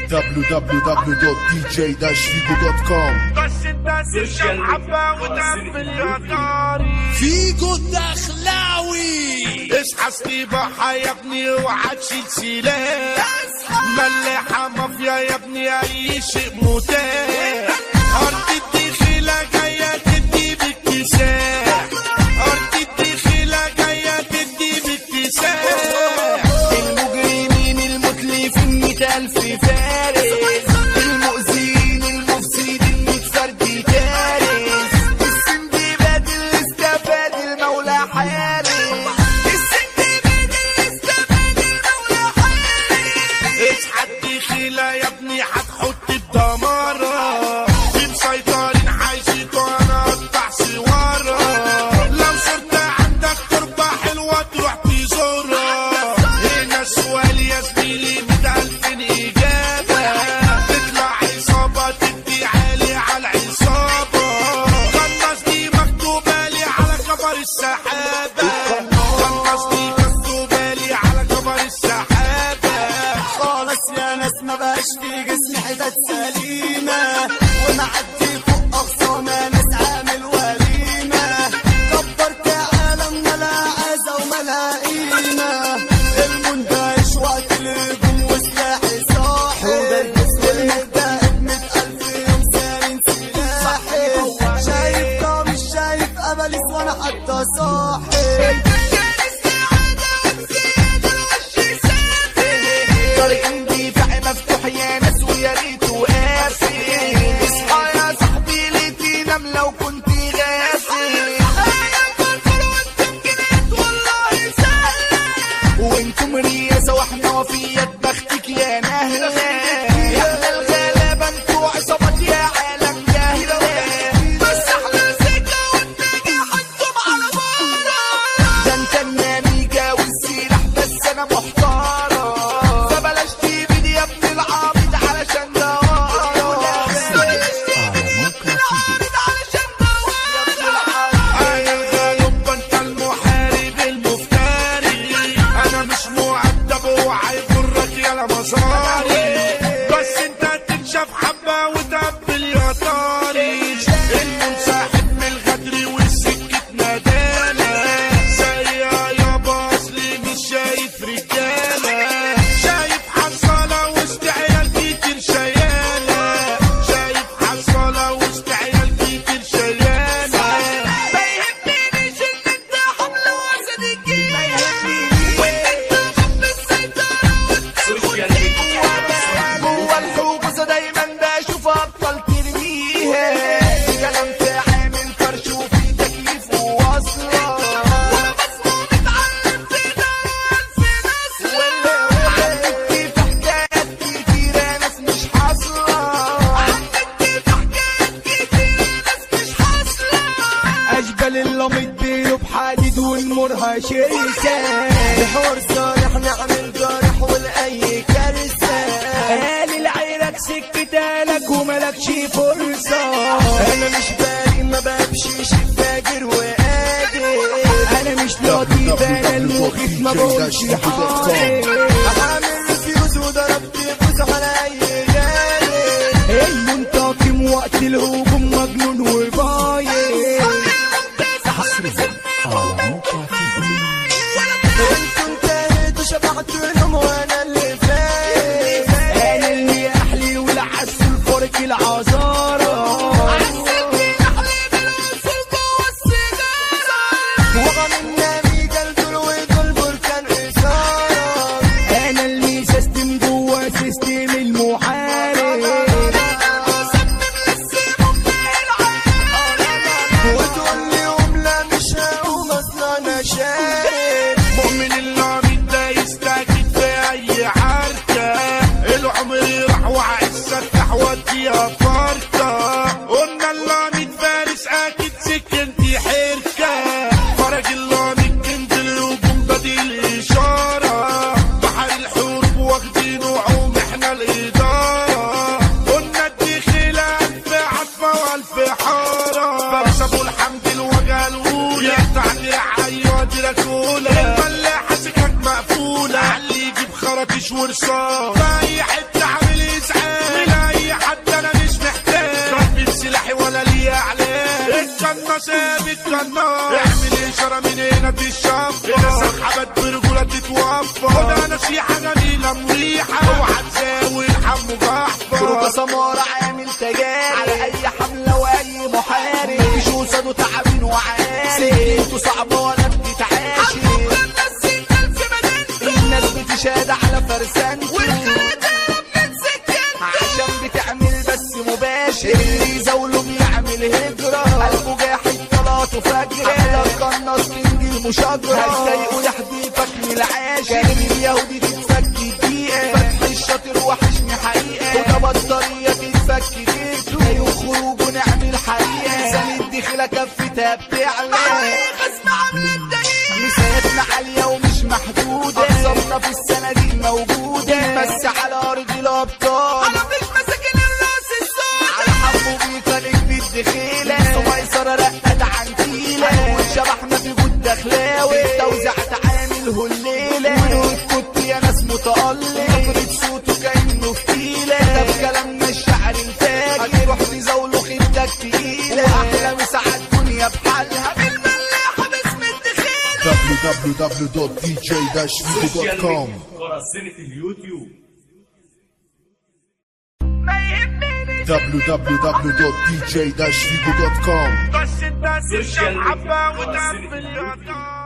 www.dj-figo.com بس الناس الشام حبة وتقفل يا طاري فيجو الدخلاوي اصحى سليبة يا ابني اوعى تشيل سلاح ملاحة مافيا يا ابني اي شيء متاح ارض الدخيلة جاية تدي باكتساح ارض الدخيلة جاية تدي باكتساح المجرمين المتلفين مئة ألف فارس المؤذين المفسدين مئة فرد دارس السندباد اللي استفاد المولى حارس السندباد اللي استفاد المولى حارس اصحى الدخيلة يا ابني هتحط الدمارة في مسيطرين حيشيطوا انا اقطع سوارة لو صرت عندك تربة حلوة تروح تزورها هنا سؤال يا زميلي مئة ألف إجابة تطلع عصابة تدي عالي على العصابة كان قصدي مكتوبة لي على كبر السحابة كان قصدي مكتوبة لي على كبر السحابة خلاص يا ناس ما بقاش في جسم حتت سليمة ومعدي فوق أخصامة ناس عامل وليمة كبرت عالم ملا عزة وملا قيمة المندهش وقت الهجوم وسلاحي صاحي المجتهد مئة ألف يوم سالين سلاحي شايف ده مش شايف أبليس وأنا حتى صاحي طريق اندفاعي مفتوح يا ناس ويا ريته قاسي اصحى يا صاحبي ليه تنام لو كنت غاسي وانتم رياسة واحنا وفيات بختك يا نهلة يا ابن الغلابة انتوا عصابات يا عالم جهلة بس احنا سكة والنجاح انتم على بره ده انت النميجة والسلاح بس انا محتارة فبلاش تبيد يا ابن العبيد علشان ده ورا بلاش تبيد يا ابن العبيد علشان ده ورا انا الغالب انت المحارب المفتري انا مش مؤدب وهيضرك يا مصاري بس انت تنشف حبه وتقبل يا طاري المنسحب من الغدر والسكه ندالة سيا يابا اصلي مش شايف رجاله شايف حصاله وسط عيال كتير شياله شايف حصاله وسط عيال كتير شياله ما يهمنيش ان انت حمل وزن الجيل ما يهمنيش وان انت حمل السيطرة والتليفون جوا الحجوز دايما بشوف ابطال ترميها كلام في عامل فرش وفي تكييف وواصلة وانا مصموم اتعلم في دار في ناس عندك في حكايات كتيرة ناس مش حاصلة عندك في حكايات كتيرة ناس مش حاصلة اشبال اللميط بينه بحديد والمرها شرسة بحوار صالح نعمل جرح ولاي كارثة قال العيرك سكتالك وملكش فرصة انا مش باري ما بمشيش فاجر وقادر انا مش لطيف انا المخيف ما بقولش حاضر عامل ريفيوز وضربت بوز على اي غالي المنتقم وقت الهجوم مجنون وبايظ انتوا انتهيتوا شبعتوا لهم وانا اللي فايز انا اللي احلي والعسل الفرق العذارة وغنى ميجا الدول ودول بركان إثارة أنا اللي سيستم جوا سيستم المحارب وتقول لي قوم لا مش هقوم اصل انا شارب مؤمن العميد ده يستاكد في اي عركة العمر راح وعزك وديها فرقة قلنا العميد فارس اكيد سكنتي حركة فرج العميد كنت الهجوم بديل اشارة بحر الحروب واخدين وعوم احنا الادارة قلنا الدخيلة الف عطفة والف حارة فارس ابو الحمد الوجه الاولى تعدي عيوة دراكولا الملاحة سكك مقفولة علي يجيب خراطيش ورصاص في اي حتة عامل اسعاف اي اعلان الجنة ساب الجنة اعمل اشارة من هنا تشفى سحبت برجولة تتوفى وده نصيحة جميلة مريحة اوعى تساوي الحم خروج جحفة سمارة عامل تجارب على اي حملة واي محارب مفيش وسط وتعبين وعارف سكته صعبة ولا بتتعاشر الناس بتشاد على فرسانته عشان بتعمل بس مباشر اللي يزاوله بيعمل هجرة قلبه جاحد طلاته فجرة على القناص كينج المشاجرة هتضايقوا لحديتك من العاشر كلمة اليهودي تتفك دقيقة فتح الشاطر وحشني حقيقة وده بطارية تتفك دقيقته أيوة خروج ونعمل حقيقة سنة دخلة كفتها بتعلى مساحتنا عالية ومش محدودة أقسامنا في الصناديق موجودة بس على أرض الأبطال على حبه بيكا نجم الدخيلة سميسرة رقد عن تيلة وشبحنا في جود دخلاوي التوزيع تعامل هالليلة ونقول كنت يا ناس متألق نفرد صوته كأنه في تيلة ده بكلامنا الشعر الفاجر هتروح تزاوله خدك تقيلة وأحلى مساعة الدنيا بحالها بالملاحة باسم الدخيلة www.dj-video.com قراصنة اليوتيوب ما يهمني www.dj-video.com بس الناس سوشيال الشمحبة ميديا. وتقفل